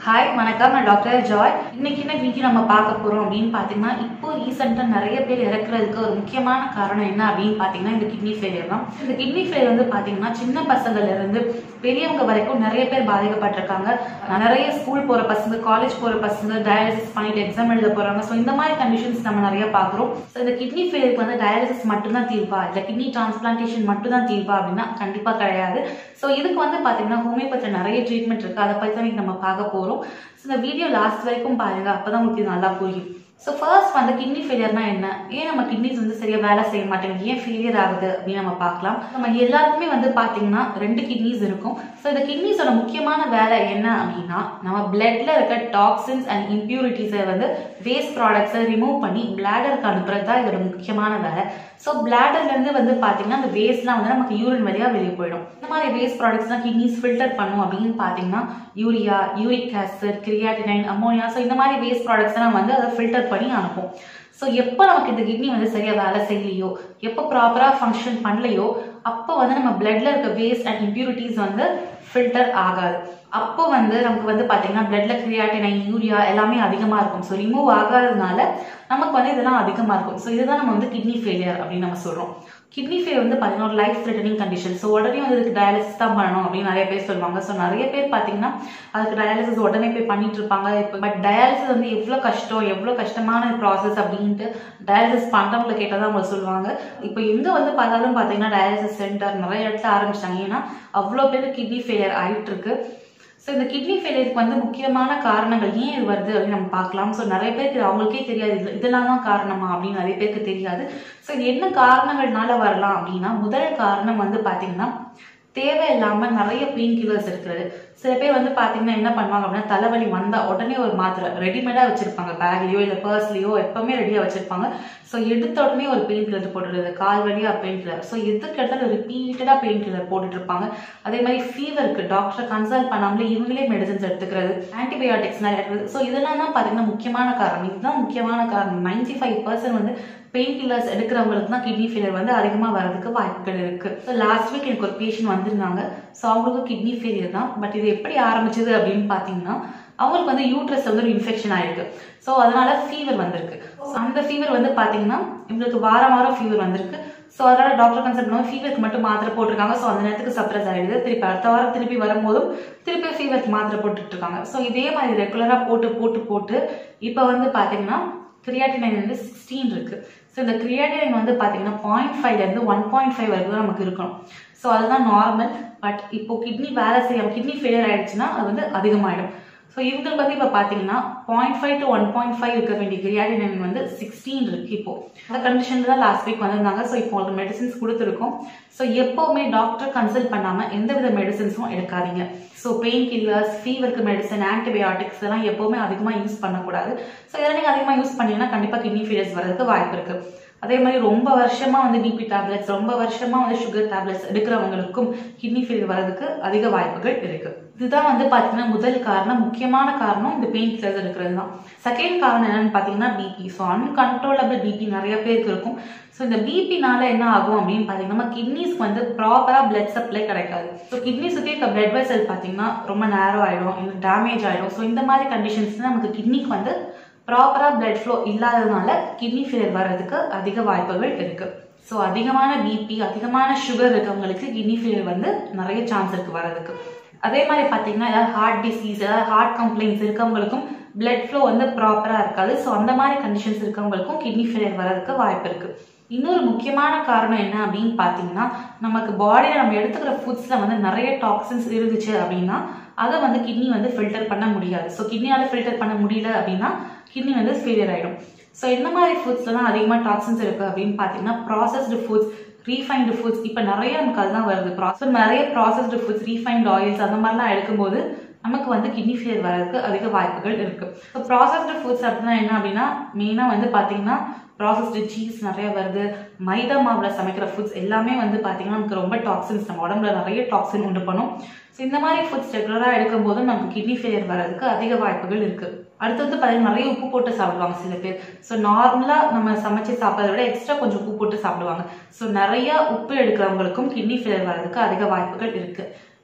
hi வணக்கம் நான் doctor Joy இன்னைக்கு என்ன வீடியோ நம்ம பார்க்க போறோம் அப்படின்னு பார்த்தீங்கன்னா இப்போ ரீசெண்டாக நிறைய பேர் இறக்குறதுக்கு ஒரு முக்கியமான காரணம் என்ன அப்படின்னு பார்த்தீங்கன்னா இந்த கிட்னி ஃபெயிலியர் தான் இந்த கிட்னி ஃபெயிலியர் வந்து பார்த்தீங்கன்னா சின்ன பசங்கள்ல இருந்து பெரியவங்க வரைக்கும் நிறைய பேர் பாதிக்கப்பட்டிருக்காங்க நிறைய ஸ்கூல் போற பசங்க காலேஜ் போற பசங்க டயாலிசிஸ் பண்ணிட்டு எக்ஸாம் எழுத போறாங்க ஸோ இந்த மாதிரி கண்டிஷன்ஸ் நம்ம நிறைய பார்க்குறோம் ஸோ இந்த கிட்னி ஃபெயிலியருக்கு வந்து டயாலிசிஸ் மட்டும்தான் தீர்வா இல்லை கிட்னி டிரான்ஸ்பிளான்டேஷன் மட்டும் தான் தீர்வா அப்படின்னா கண்டிப்பா கிடையாது ஸோ இதுக்கு வந்து பார்த்தீங்கன்னா ஹோமியோபதி நிறைய ட்ரீட்மெண்ட் இருக்கு அதை பற்றி தான் இன்னைக்கு நம்ம பார்க்க போறோம் ஸோ இந்த வீடியோ லாஸ்ட் வரைக்கும் பாருங்க அப்பதான் உங்களுக்கு இது நல்லா புரியும் ஸோ ஃபர்ஸ்ட் வந்து கிட்னி ஃபெயிலியர்னா என்ன ஏன் நம்ம கிட்னிஸ் வந்து சரியா வேலை செய்ய மாட்டேங்குது ஏன் ஃபெயிலியர் ஆகுது அப்படின்னு நம்ம பார்க்கலாம் நம்ம எல்லாருக்குமே வந்து பார்த்தீங்கன்னா ரெண்டு கிட்னிஸ் இருக்கும் ஸோ இந்த கிட்னிஸோட முக்கியமான வேலை என்ன அப்படின்னா நம்ம பிளட்ல இருக்க டாக்ஸின்ஸ் அண்ட் இம்ப்யூரிட்டிஸை வந்து வேஸ்ட் ப்ராடக்ட்ஸை ரிமூவ் பண்ணி பிளாடருக்கு அனுப்புறது தான் இதோட முக்கியமான வேலை ஸோ பிளாடர்லேருந்து வந்து பார்த்தீங்கன்னா அந்த வேஸ்ட்லாம் வந்து நமக்கு யூரின் வழியாக வெளியே போயிடும் இந்த மாதிரி வேஸ்ட் ப்ராடக்ட்ஸ்லாம் கிட்னிஸ் ஃபில்டர் பண்ணும் அப்படின்னு பார்த்தீங்கன்னா urea uric acid creatinine ammonia so இந்த மாதிரி வேஸ்ட் ப்ராடக்ட்ஸ் எல்லாம் வந்து அதை ஃபில்டர் பண்ணி அனுப்பும் ஸோ எப்போ நமக்கு இந்த கிட்னி வந்து சரியாக வேலை செய்யலையோ எப்போ ப்ராப்பராக ஃபங்க்ஷன் பண்ணலையோ அப்போ வந்து நம்ம பிளட்ல இருக்க வேஸ்ட் அண்ட் இம்ப்யூரிட்டிஸ் வந்து ஃபில்டர் ஆகாது அப்போ வந்து நமக்கு வந்து பார்த்தீங்கன்னா பிளட்ல கிரியாட்டினைன் யூரியா எல்லாமே அதிகமாக இருக்கும் ஸோ ரிமூவ் ஆகாததுனால நமக்கு வந்து இதெல்லாம் அதிகமாக இருக்கும் ஸோ இதுதான் நம்ம வந்து கிட்னி ஃபெயிலியர் அப்படின்னு நம்ம சொல்கிறோம் கிட்னி ஃபெயிலியர் வந்து பார்த்தீங்கன்னா ஒரு லைஃப் த்ரெட்டனிங் கண்டிஷன் ஸோ உடனே வந்து இதுக்கு டயாலிசிஸ் தான் பண்ணணும் அப்படின்னு நிறைய பேர் சொல்லுவாங்க ஸோ நிறைய பேர் பார்த்தீங்கன்னா அதுக்கு டயாலிசிஸ் உடனே போய் பண்ணிட்டு இருப்பாங்க இப்போ பட் டயாலிசிஸ் வந்து எவ்வளோ கஷ்டம் எவ்வளோ கஷ்டமான ப்ராசஸ் அப்படின்ட்டு டயாலிசிஸ் பண்ணுறவங்களை கேட்டால் தான் அவங்க சொல்லுவாங்க இப்போ எங்கே வந்து பார்த்தாலும் பார்த்தீங்கன்னா டயாலிசிஸ் சென்டர் நிறைய இடத்துல ஆரம்பிச்சிட்டாங்க ஏன்னா அவ்வளோ பேர் கிட்னி ஃபெயிலியர் ஆகிட்டு இருக்கு ஸோ இந்த கிட்னி ஃபெயிலியருக்கு வந்து முக்கியமான காரணங்கள் ஏன் இது வருது அப்படின்னு நம்ம பார்க்கலாம் ஸோ நிறைய பேருக்கு அவங்களுக்கே தெரியாது இது இதெல்லாம் தான் காரணமா அப்படின்னு நிறைய பேருக்கு தெரியாது ஸோ இது என்ன காரணங்கள்னால வரலாம் அப்படின்னா முதல் காரணம் வந்து பார்த்தீங்கன்னா தேவையில்லாம நிறைய பெயின் கில்லர்ஸ் இருக்கிறது சில பேர் வந்து பாத்தீங்கன்னா என்ன பண்ணுவாங்க அப்படின்னா தலைவலி வந்தா உடனே ஒரு மாத்திரை ரெடிமேடா வச்சிருப்பாங்க பேக்லயோ இல்ல பர்ஸ்லயோ எப்பவுமே ரெடியா வச்சிருப்பாங்க ஸோ எடுத்த உடனே ஒரு பெயின் கில்லர் போட்டுடுறது கால் வழியா பெயின் கில்லர் ஸோ எதுக்கு எடுத்தாலும் ரிப்பீட்டடா பெயின் கில்லர் போட்டுட்டு இருப்பாங்க அதே மாதிரி ஃபீவருக்கு டாக்டரை கன்சல்ட் பண்ணாமலே இவங்களே மெடிசன்ஸ் எடுத்துக்கிறது ஆன்டிபயோட்டிக்ஸ் நிறைய எடுக்கிறது ஸோ இதெல்லாம் தான் பாத்தீங்கன்னா முக்கியமான காரணம் இதுதான் முக்கியமான காரணம் நைன்டி ஃபைவ் பர்சன்ட் வந்து பெயின் கில்லர்ஸ் எடுக்கிறவங்களுக்கு தான் கிட்னி ஃபெயிலியர் வந்து அதிகமாக வரதுக்கு வாய்ப்புகள் இருக்கு ஸோ லாஸ்ட் வீக் எனக்கு ஒரு பேஷண்ட் வந்திருந்தாங்க ஸோ அவங்களுக்கும் கிட்னி ஃபெயிலியர் தான் பட் இது எப்படி ஆரம்பிச்சது அப்படின்னு பார்த்தீங்கன்னா அவங்களுக்கு வந்து யூட்ரஸ் வந்து ஒரு இன்ஃபெக்ஷன் ஆயிருக்கு ஸோ அதனால ஃபீவர் வந்திருக்கு ஸோ அந்த ஃபீவர் வந்து பார்த்தீங்கன்னா இவங்களுக்கு வாரம் வாரம் ஃபீவர் வந்திருக்கு ஸோ அதனால டாக்டர் கன்சல்ட் பண்ணுவோம் ஃபீவருக்கு மட்டும் மாத்திரை போட்டிருக்காங்க ஸோ அந்த நேரத்துக்கு சப்ரஸ் ஆயிடுது திருப்பி அடுத்த வாரம் திருப்பி வரும்போதும் திருப்பி ஃபீவருக்கு மாத்திரை போட்டுட்டு இருக்காங்க ஸோ இதே மாதிரி ரெகுலராக போட்டு போட்டு போட்டு இப்போ வந்து பார்த்தீங்கன்னா கிரியாட்டினைன் வந்து சிக்ஸ்டீன் இருக்கு ஸோ இந்த கிரியாட்டினைன் வந்து பார்த்தீங்கன்னா பாயிண்ட் ஃபைவ்லேருந்து ஒன் பாயிண்ட் ஃபைவ் வரைக்கும் தான் நமக்கு இருக்கணும் ஸோ அதுதான் நார்மல் பட் இப்போ கிட்னி வேலை செய்யாம கிட்னி ஃபெயிலியர் ஆயிடுச்சுன்னா அது வந்து அதிகமாயிடும் ஸோ இவங்களுக்கு வந்து இப்போ பார்த்தீங்கன்னா point five to one point five இருக்க வேண்டிய கிரியாட்டினைன் வந்து சிக்ஸ்டீன் இருக்கு இப்போ அந்த கண்டிஷன் தான் லாஸ்ட் வீக் வந்திருந்தாங்க ஸோ இப்போ உங்களுக்கு மெடிசின்ஸ் கொடுத்துருக்கோம் ஸோ எப்போவுமே டாக்டர் கன்சல்ட் பண்ணாமல் எந்தவித மெடிசின்ஸும் எடுக்காதீங்க ஸோ பெயின் கில்லர்ஸ் ஃபீவருக்கு மெடிசன் ஆன்டிபயோட்டிக்ஸ் எல்லாம் எப்போவுமே அதிகமாக யூஸ் பண்ணக்கூடாது ஸோ இதெல்லாம் நீங்கள் அதிகமாக யூஸ் பண்ணீங்கன்னா கண்டிப்பாக கிட்னி ஃபெயிலியர்ஸ் வரதுக்கு வாய்ப்பு இருக்கு அதே மாதிரி ரொம்ப வருஷமா வந்து பிபி டேப்லெட்ஸ் ரொம்ப வருஷமா வந்து சுகர் டேப்லெட்ஸ் எடுக்கிறவங்களுக்கும் கிட்னி ஃபெயிலியர் வரதுக்கு அதிக வாய்ப்புகள் இருக்கு இதுதான் வந்து பாத்தீங்கன்னா முதல் காரணம் முக்கியமான காரணம் இந்த பெயின் கில்லர்ஸ் எடுக்கிறது தான் செகண்ட் காரணம் என்னன்னு பாத்தீங்கன்னா பிபி ஸோ அன்கன்ட்ரோலபிள் பிபி நிறைய பேருக்கு இருக்கும் ஸோ இந்த பிபினால என்ன ஆகும் அப்படின்னு பார்த்தீங்கன்னா நம்ம கிட்னிஸ்க்கு வந்து ப்ராப்பராக பிளட் சப்ளை கிடைக்காது ஸோ கிட்னி சுற்றி இருக்க பிளட் வெசல் பார்த்தீங்கன்னா ரொம்ப நேரம் ஆகிடும் இல்லை டேமேஜ் ஆகிடும் ஸோ இந்த மாதிரி கண்டிஷன்ஸ் நமக்கு கிட்னிக்கு வந்து ப்ராப்பராக பிளட் ஃப்ளோ இல்லாததுனால கிட்னி ஃபெயிலியர் வர்றதுக்கு அதிக வாய்ப்புகள் இருக்கு ஸோ அதிகமான பிபி அதிகமான சுகர் இருக்கவங்களுக்கு கிட்னி ஃபெயிலியர் வந்து நிறைய சான்ஸ் இருக்கு வர்றதுக்கு அதே மாதிரி பார்த்தீங்கன்னா ஏதாவது ஹார்ட் டிசீஸ் ஏதாவது ஹார்ட் கம்ப்ளைண்ட்ஸ் இருக்கவங்களுக்கும் பிளட் ஃப்ளோ வந்து ப்ராப்பராக இருக்காது ஸோ அந்த மாதிரி கண்டிஷன்ஸ் இருக்கவங்களுக்கும் கிட்னி ஃபெயிலியர் வர்றதுக்கு வாய்ப்பு இருக்கு இன்னொரு முக்கியமான காரணம் என்ன அப்படின்னு பார்த்தீங்கன்னா நமக்கு பாடியில் நம்ம எடுத்துக்கிற ஃபுட்ஸில் வந்து நிறைய டாக்ஸின்ஸ் இருந்துச்சு அப்படின்னா அதை வந்து கிட்னி வந்து ஃபில்டர் பண்ண முடியாது ஸோ கிட்னியால் ஃபில்டர் பண்ண முடியல அப்படின்னா கிட்னி வந்து ஃபெயிலியர் ஆகிடும் ஸோ என்ன மாதிரி ஃபுட்ஸ்ல தான் அதிகமாக டாக்ஸின்ஸ் இருக்கு அப்படின்னு பார்த்தீங்கன்னா ப்ராசஸ்டு ஃபுட்ஸ் ரீஃபைன்டு ஃபுட்ஸ் இப்போ நிறைய நமக்கு அதுதான் வருது ப்ராசஸ் நிறைய ப்ராசஸ்டு ஃபுட்ஸ் ரீஃபைன்டு ஆயில்ஸ் அந்த மாதிரிலாம் எடுக்கும்போது நமக்கு வந்து கிட்னி ஃபெயிலியர் வரதுக்கு அதிக வாய்ப்புகள் இருக்கு ஸோ ப்ராசஸ்டு ஃபுட்ஸ் அப்படின்னா என்ன அப்படின்னா மெயினாக வந்து பார்த்தீங்கன்னா ப்ராசஸ்டு சீஸ் நிறைய வருது மைதா மாவில் சமைக்கிற ஃபுட்ஸ் எல்லாமே வந்து பார்த்தீங்கன்னா நமக்கு ரொம்ப டாக்ஸின்ஸ் நம்ம உடம்புல நிறைய டாக்ஸின் உண்டு பண்ணும் ஸோ இந்த மாதிரி ஃபுட்ஸ் ரெகுலராக எடுக்கும்போது நமக்கு கிட்னி ஃபெயிலியர் வர்றதுக்கு அதிக வாய்ப்புகள் இருக்கு அடுத்து வந்து பார்த்தீங்கன்னா நிறைய உப்பு போட்டு சாப்பிடுவாங்க சில பேர் ஸோ நார்மலாக நம்ம சமைச்சு சாப்பிட்றத விட எக்ஸ்ட்ரா கொஞ்சம் உப்பு போட்டு சாப்பிடுவாங்க ஸோ நிறைய உப்பு எடுக்கிறவங்களுக்கும் கிட்னி ஃபெயிலியர் வர்றதுக்கு அதிக வாய்ப்புகள் இருக்கு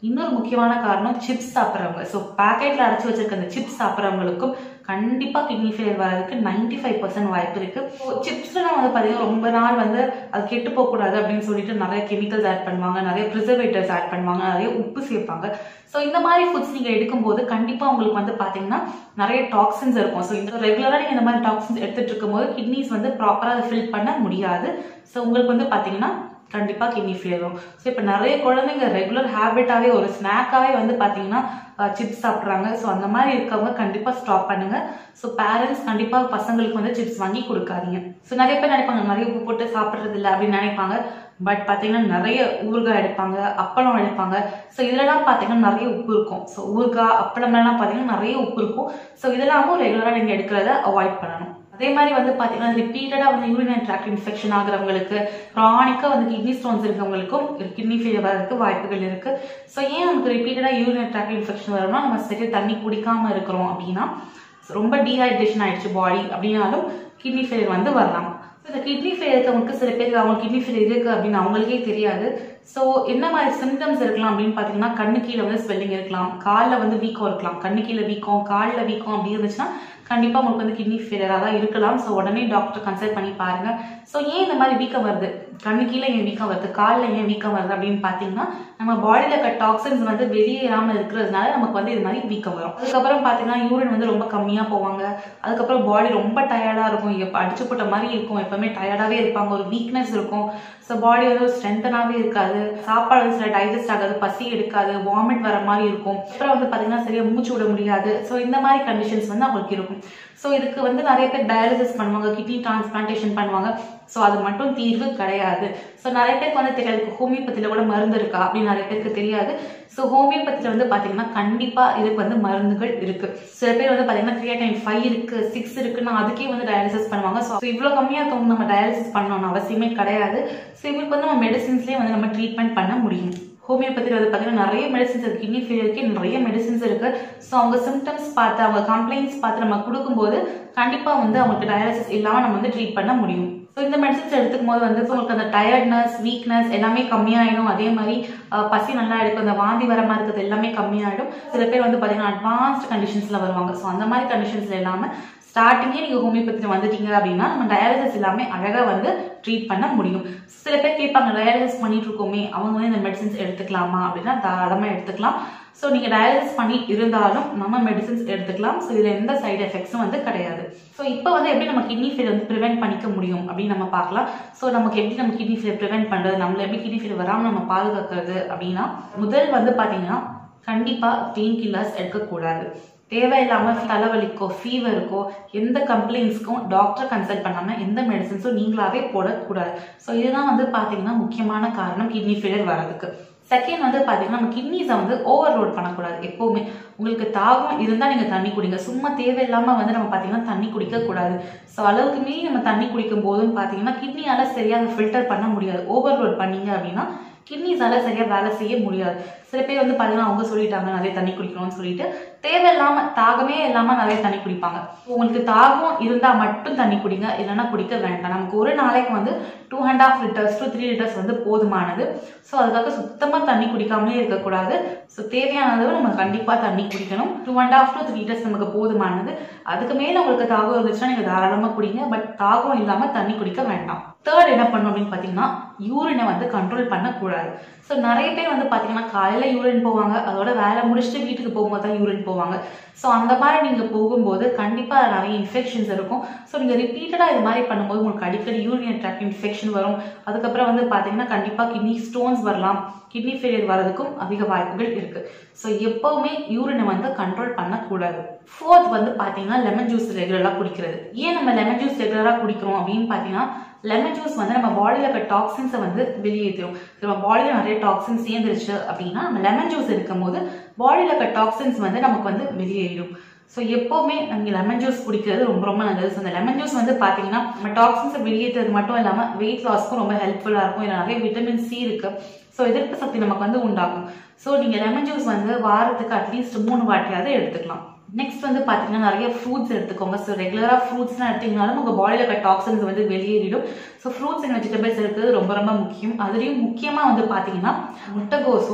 இன்னொரு முக்கியமான காரணம் சிப்ஸ் சாப்பிட்றவங்க ஸோ பேக்கெட்டில் அடைச்சி வச்சிருக்க அந்த சிப்ஸ் சாப்பிட்றவங்களுக்கும் கண்டிப்பாக கிட்னி ஃபெயிலியர் வரதுக்கு நைன்டி ஃபைவ் பர்சன்ட் வாய்ப்பு இருக்குது சிப்ஸ்லாம் வந்து பார்த்தீங்கன்னா ரொம்ப நாள் வந்து அது கெட்டு போகக்கூடாது அப்படின்னு சொல்லிட்டு நிறைய கெமிக்கல்ஸ் ஆட் பண்ணுவாங்க நிறைய ப்ரிசர்வேட்டிவ்ஸ் ஆட் பண்ணுவாங்க நிறைய உப்பு சேர்ப்பாங்க ஸோ இந்த மாதிரி ஃபுட்ஸ் நீங்கள் எடுக்கும்போது கண்டிப்பாக உங்களுக்கு வந்து பார்த்தீங்கன்னா நிறைய டாக்ஸின்ஸ் இருக்கும் ஸோ இந்த ரெகுலராக நீங்கள் இந்த மாதிரி டாக்ஸின்ஸ் எடுத்துகிட்டு இருக்கும்போது கிட்னிஸ் வந்து ப்ராப்பராக அதை ஃபில் பண்ண முடியாது ஸோ உங்களுக்கு வந்து பார்த்தீங்கன்னா கண்டிப்பாக கிட்னி ஃபெயிலியர் வரும் ஸோ இப்போ நிறைய குழந்தைங்க ரெகுலர் ஹேபிட்டாகவே ஒரு ஸ்நாக்காகவே வந்து பார்த்தீங்கன்னா சிப்ஸ் சாப்பிட்றாங்க ஸோ அந்த மாதிரி இருக்கவங்க கண்டிப்பாக ஸ்டாப் பண்ணுங்க ஸோ பேரண்ட்ஸ் கண்டிப்பாக பசங்களுக்கு வந்து சிப்ஸ் வாங்கி கொடுக்காதீங்க ஸோ நிறைய பேர் நினைப்பாங்க நிறைய உப்பு போட்டு சாப்பிட்றது இல்லை அப்படின்னு நினைப்பாங்க பட் பார்த்தீங்கன்னா நிறைய ஊறுகாய் எடுப்பாங்க அப்பளம் எடுப்பாங்க ஸோ இதெல்லாம் பார்த்தீங்கன்னா நிறைய உப்பு இருக்கும் ஸோ ஊறுகாய் அப்பளம்லாம் பார்த்தீங்கன்னா நிறைய உப்பு இருக்கும் ஸோ இதெல்லாமும் ரெகுலராக நீங்கள் எடுக்கிறத அவாய்ட் பண்ணணும் அதே மாதிரி வந்து பார்த்தீங்கன்னா ரிப்பீட்டடாக வந்து யூரின் ட்ராக்ட் இன்ஃபெக்ஷன் ஆகுறவங்களுக்கு க்ரானிக்காக வந்து கிட்னி ஸ்டோன்ஸ் இருக்கவங்களுக்கும் கிட்னி ஃபெயிலியர் வரதுக்கு வாய்ப்புகள் இருக்குது ஸோ ஏன் நமக்கு ரிப்பீட்டடாக யூரின் ட்ராக்ட் இன்ஃபெக்ஷன் வரும்னா நம்ம சரியாக தண்ணி குடிக்காமல் இருக்கிறோம் அப்படின்னா ரொம்ப டீஹைட்ரேஷன் ஆயிடுச்சு பாடி அப்படின்னாலும் கிட்னி ஃபெயிலியர் வந்து வரலாம் ஸோ இந்த கிட்னி ஃபெயிலியர் இருக்கவங்களுக்கு சில பேருக்கு அவங்க கிட்னி ஃபெயிலியர் இருக்குது அப்படின்னு அவங்களுக்கே தெரியாது ஸோ என்ன மாதிரி சிம்டம்ஸ் இருக்கலாம் அப்படின்னு பார்த்தீங்கன்னா கண்ணு கீழே வந்து ஸ்வெல்லிங் இருக்கலாம் காலில் வந்து வீக்கம் இருக்கலாம் கண்ணு கீழே வீக்கம் காலில் வீக்கம் அப்படி இருந்துச்சுன்னா கண்டிப்பாக உங்களுக்கு வந்து கிட்னி ஃபெயிலியராக தான் இருக்கலாம் ஸோ உடனே டாக்டர் கன்சல்ட் பண்ணி பாருங்க ஸோ ஏன் இந்த மாதிரி வீக்கம் வருது கண்ணு கீழே ஏன் வீக்கம் வருது காலில் ஏன் வீக்கம் வருது அப்படின்னு பார்த்தீங்கன்னா நம்ம பாடியில் இருக்க டாக்ஸின்ஸ் வந்து வெளியேறாமல் இருக்கிறதுனால நமக்கு வந்து இது மாதிரி வீக்கம் வரும் அதுக்கப்புறம் பார்த்தீங்கன்னா யூரின் வந்து ரொம்ப கம்மியாக போவாங்க அதுக்கப்புறம் பாடி ரொம்ப டயர்டாக இருக்கும் எப்போ அடிச்சு போட்ட மாதிரி இருக்கும் எப்பவுமே டயர்டாகவே இருப்பாங்க ஒரு வீக்னஸ் இருக்கும் ஸோ பாடி வந்து ஒரு ஸ்ட்ரென்த்தனாகவே இருக்காது சாப்பாடு வந்து சில டைஜஸ்ட் ஆகாது பசி எடுக்காது வாமிட் வர மாதிரி இருக்கும் அப்புறம் வந்து பார்த்தீங்கன்னா சரியாக மூச்சு விட முடியாது ஸோ இந்த மாதிரி கண்டிஷன்ஸ் வந்து அவங்களுக்கு இருக்கும் ஸோ இதுக்கு வந்து நிறைய பேர் டயாலிசிஸ் பண்ணுவாங்க கிட்னி டிரான்ஸ்பிளான்டேஷன் பண்ணுவாங்க ஸோ அது மட்டும் தீர்வு கிடையாது ஸோ நிறைய பேருக்கு வந்து தெரியாது ஹோமியோபதியில் கூட மருந்து இருக்கா அப்படின்னு நிறைய பேருக்கு தெரியாது ஸோ ஹோமியோபதியில் வந்து பார்த்தீங்கன்னா கண்டிப்பாக இதுக்கு வந்து மருந்துகள் இருக்கு சில பேர் வந்து பார்த்தீங்கன்னா கிரியாடைன் ஃபைவ் இருக்கு சிக்ஸ் இருக்குன்னா அதுக்கே வந்து டயாலிசிஸ் பண்ணுவாங்க ஸோ இவ்வளோ கம்மியாக இருக்கவங்க நம்ம டயாலிசிஸ் பண்ணணும்னு அவசியமே கிடையாது ஸோ இவங்களுக்கு வந்து நம்ம மெடிசின்ஸ்லேயே வந்து நம்ம ட்ரீட்மெண்ட் பண்ண முடியும் ஹோமியோபதியில் வந்து பார்த்தீங்கன்னா நிறைய மெடிசின்ஸ் இருக்குது கிட்னி ஃபெயிலியருக்கு நிறைய மெடிசின்ஸ் இருக்குது ஸோ அவங்க சிம்டம்ஸ் பார்த்து அவங்க கம்ப்ளைண்ட்ஸ் பார்த்து நம்ம கொடுக்கும்போது கண்டிப்பாக வந்து அவங்களுக்கு டயாலிசிஸ் இல்லாமல் நம்ம வந்து ட்ரீட் பண்ண முடியும் ஸோ இந்த மெடிசன்ஸ் எடுத்துக்கும் போது வந்து உங்களுக்கு அந்த டயர்ட்னஸ் வீக்னஸ் எல்லாமே கம்மியாயிடும் அதே மாதிரி பசி நல்லா எடுக்கும் அந்த வாந்தி வர மாதிரி இருக்கிறது எல்லாமே கம்மியாயிடும் சில பேர் வந்து பார்த்தீங்கன்னா அட்வான்ஸ்ட் கண்டிஷன்ஸில் வருவாங்க ஸோ அந்த மாதிரி கண்டிஷன்ஸில் இல்லாமல் ஸ்டார்டிங்கே நீங்கள் ஹோமியோபதியில் வந்துட்டீங்க அப்படின்னா நம்ம டயாலிசிஸ் எல்லாமே அழகாக வந்து ட்ரீட் பண்ண முடியும் சில பேர் கேட்பாங்க டயாலிசிஸ் பண்ணிட்டு இருக்கோமே அவங்க வந்து இந்த மெடிசன்ஸ் எடுத்துக்கலாமா அப்படின்னா தாராளமாக எடுத்துக்கலாம் ஸோ நீங்கள் டயாலிசிஸ் பண்ணி இருந்தாலும் நம்ம மெடிசன்ஸ் எடுத்துக்கலாம் ஸோ இதில் எந்த சைடு எஃபெக்ட்ஸும் வந்து கிடையாது ஸோ இப்போ வந்து எப்படி நம்ம கிட்னி ஃபெயில் வந்து ப்ரிவென்ட் பண்ணிக்க முடியும் அப்படின்னு நம்ம பார்க்கலாம் ஸோ நமக்கு எப்படி நம்ம கிட்னி ஃபெயில் ப்ரிவென்ட் பண்ணுறது நம்மளை எப்படி கிட்னி ஃபெயில் வராமல் நம்ம பாதுகாக்கிறது அப்படின்னா முதல் வந்து பார்த்தீங்கன்னா கண்டிப்பாக பெயின் கில்லர்ஸ் எடுக்கக்கூடாது தேவையில்லாமல் தலைவலிக்கோ ஃபீவருக்கோ எந்த கம்ப்ளைண்ட்ஸ்க்கும் டாக்டர் கன்சல்ட் பண்ணாமல் எந்த மெடிசன்ஸும் நீங்களாவே போடக்கூடாது ஸோ இதுதான் வந்து பார்த்தீங்கன்னா முக்கியமான காரணம் கிட்னி ஃபெயிலியர் வரதுக்கு செகண்ட் வந்து பார்த்தீங்கன்னா நம்ம கிட்னிஸை வந்து ஓவர்லோட் பண்ணக்கூடாது எப்போவுமே உங்களுக்கு தாகம் இருந்தால் நீங்கள் தண்ணி குடிங்க சும்மா தேவையில்லாமல் வந்து நம்ம பார்த்தீங்கன்னா தண்ணி குடிக்கக்கூடாது ஸோ அளவுக்கு மீறி நம்ம தண்ணி குடிக்கும் போதும் பார்த்தீங்கன்னா கிட்னியால் சரியாக அதை ஃபில்டர் பண்ண முடியாது ஓவர்லோட் பண்ணீங்க அப்படின்னா கிட்னிஸால சரியாக வேலை செய்ய முடியாது சில பேர் வந்து பார்த்தீங்கன்னா அவங்க சொல்லிட்டாங்க நிறைய தண்ணி குடிக்கணும்னு சொல்லிட்டு தேவையில்லாமல் தாகமே இல்லாமல் நிறைய தண்ணி குடிப்பாங்க உங்களுக்கு தாகம் இருந்தால் மட்டும் தண்ணி குடிங்க இல்லைன்னா குடிக்க வேண்டாம் நமக்கு ஒரு நாளைக்கு வந்து two and half litres two three litres வந்து போதுமானது ஸோ அதுக்காக சுத்தமாக தண்ணி குடிக்காமலே இருக்கக்கூடாது ஸோ தேவையான அளவு நம்ம கண்டிப்பாக தண்ணி குடிக்கணும் two and half two three litres நமக்கு போதுமானது அதுக்கு மேலே உங்களுக்கு தாகம் இருந்துச்சுன்னா நீங்கள் தாராளமாக குடிங்க பட் தாகம் இல்லாமல் தண்ணி குடிக்க வேண்டாம் தேர்ட் என்ன பண்ணணும் அப்படின்னு பார்த்தீங்கன்னா யூரினை வந்து கண்ட்ரோல் பண்ணக்கூடாது ஸோ நிறைய பேர் வந்து பார்த்தீங்கன்னா காலையில் யூரின் போவாங்க அதோட வேலை முடிச்சுட்டு வீட்டுக்கு போகும்போது தான் யூரின் போவாங்க ஸோ அந்த மாதிரி நீங்கள் போகும்போது கண்டிப்பாக நிறைய இன்ஃபெக்ஷன்ஸ் இருக்கும் ஸோ நீங்கள் ரிப்பீட்டடாக இது மாதிரி பண்ணும்போது உங்களுக்கு அடிக்கடி யூரின் ட்ராக் இன்ஃபெக்ஷன் வரும் அதுக்கப்புறம் வந்து பார்த்தீங்கன்னா கண்டிப்பாக கிட்னி ஸ்டோன்ஸ் வரலாம் கிட்னி ஃபெயிலியர் வரதுக்கும் அதிக வாய்ப்புகள் இருக்குது ஸோ எப்போவுமே யூரினை வந்து கண்ட்ரோல் பண்ணக்கூடாது ஃபோர்த் வந்து பார்த்தீங்கன்னா லெமன் ஜூஸ் ரெகுலராக குடிக்கிறது ஏன் நம்ம லெமன் ஜூஸ் ரெகுலராக குடிக்கிறோம் அப்படின்னு பார்த்தீங்கன்னா லெமன் ஜூஸ் வந்து நம்ம பாடியில் இருக்க டாக்ஸின்ஸை வந்து வெளியேற்றும் நம்ம பாடியில் நிறைய டாக்ஸின்ஸ் சேர்ந்துருச்சு அப்படின்னா நம்ம லெமன் ஜூஸ் இருக்கும் போது பாடியில் இருக்க டாக்ஸின்ஸ் வந்து நமக்கு வந்து வெளியேறிடும் ஸோ எப்போவுமே நீங்கள் லெமன் ஜூஸ் குடிக்கிறது ரொம்ப ரொம்ப நல்லது ஸோ அந்த லெமன் ஜூஸ் வந்து பார்த்தீங்கன்னா நம்ம டாக்ஸின்ஸை வெளியேற்றுறது மட்டும் இல்லாமல் வெயிட் லாஸ்க்கும் ரொம்ப ஹெல்ப்ஃபுல்லாக இருக்கும் இதில் நிறைய விட்டமின் சி இருக்குது ஸோ எதிர்ப்பு சக்தி நமக்கு வந்து உண்டாகும் ஸோ நீங்கள் லெமன் ஜூஸ் வந்து வாரத்துக்கு அட்லீஸ்ட் மூணு வாட்டியாவது எடுத்துக்கலாம் நெக்ஸ்ட் வந்து பார்த்தீங்கன்னா நிறைய ஃப்ரூட்ஸ் எடுத்துக்கோங்க ஸோ ரெகுலராக ஃப்ரூட்ஸ்லாம் எடுத்தீங்கனாலும் உங்கள் பாடியில் இருக்க டாக்ஸின்ஸ் வந்து வெளியேறிடும் ஸோ ஃப்ரூட்ஸ் அண்ட் வெஜிடபிள்ஸ் இருக்கிறது ரொம்ப ரொம்ப முக்கியம் அதுலேயும் முக்கியமாக வந்து பார்த்தீங்கன்னா முட்டைகோஸும்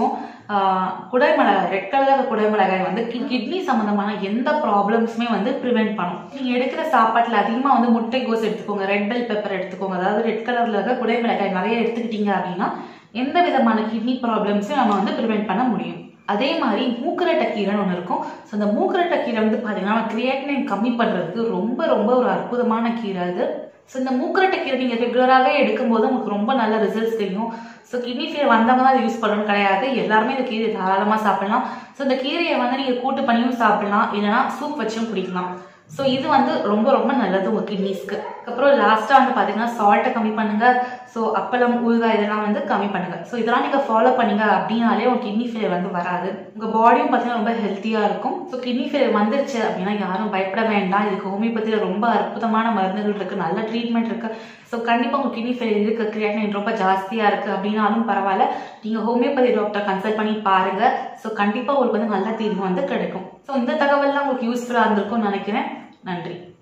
குடைமிளகாய் ரெட் கலர் குடைமிளகாய் வந்து கிட்னி சம்மந்தமான எந்த ப்ராப்ளம்ஸுமே வந்து ப்ரிவென்ட் பண்ணும் நீங்கள் எடுக்கிற சாப்பாட்டில் அதிகமாக வந்து முட்டைகோஸ் எடுத்துக்கோங்க ரெட் பெல் பெப்பர் எடுத்துக்கோங்க அதாவது ரெட் கலரில் இருக்க குடைமிளகாய் நிறைய எடுத்துக்கிட்டீங்க அப்படின்னா எந்த விதமான கிட்னி ப்ராப்ளம்ஸையும் நம்ம வந்து ப்ரிவென்ட் பண்ண முடியும் அதே மாதிரி மூக்கரட்டை கீரைன்னு ஒன்று இருக்கும் ஸோ அந்த மூக்கரட்டை கீரை வந்து பார்த்தீங்கன்னா கிரியேட்டினைன் கம்மி பண்ணுறதுக்கு ரொம்ப ரொம்ப ஒரு அற்புதமான கீரை அது ஸோ இந்த மூக்கரட்டை கீரை நீங்கள் ரெகுலராகவே எடுக்கும்போது உங்களுக்கு ரொம்ப நல்ல ரிசல்ட்ஸ் தெரியும் ஸோ கிட்னி ஃபீவர் வந்தவங்க தான் யூஸ் பண்ணணும் கிடையாது எல்லாருமே இந்த கீரை தாராளமாக சாப்பிடலாம் ஸோ இந்த கீரையை வந்து நீங்கள் கூட்டு பண்ணியும் சாப்பிடலாம் இல்லைனா சூப் வச்சும் குடிக்கலாம் ஸோ இது வந்து ரொம்ப ரொம்ப நல்லது உங்கள் கிட்னிஸ்க்கு அதுக்கப்புறம் லாஸ்ட்டாக வந்து பார்த்தீங்கன்னா சால்ட்டை கம்மி பண்ணுங்க ஸோ அப்பளம் ஊறுகாய் இதெல்லாம் வந்து கம்மி பண்ணுங்க ஸோ இதெல்லாம் நீங்கள் ஃபாலோ பண்ணீங்க அப்படின்னாலே உங்கள் கிட்னி ஃபெயிலியர் வந்து வராது உங்கள் பாடியும் பார்த்தீங்கன்னா ரொம்ப ஹெல்த்தியாக இருக்கும் ஸோ கிட்னி ஃபெயிலியர் வந்துருச்சு அப்படின்னா யாரும் பயப்பட வேண்டாம் இதுக்கு ஹோமியோபதியில் ரொம்ப அற்புதமான மருந்துகள் இருக்குது நல்ல ட்ரீட்மெண்ட் இருக்குது ஸோ கண்டிப்பாக உங்கள் கிட்னி ஃபெயிலியர் இருக்குது கிரியாட்டின் ரொம்ப ஜாஸ்தியாக இருக்குது அப்படின்னாலும் பரவாயில்ல நீங்கள் ஹோமியோபதி டாக்டர் கன்சல்ட் பண்ணி பாருங்கள் ஸோ கண்டிப்பாக உங்களுக்கு வந்து நல்ல தீர்வு வந்து கிடைக்கும் ஸோ இந்த தகவல்லாம் உங்களுக்கு யூஸ்ஃபுல்லாக இருந்திருக்கும்னு நினைக்கிறேன் நன்றி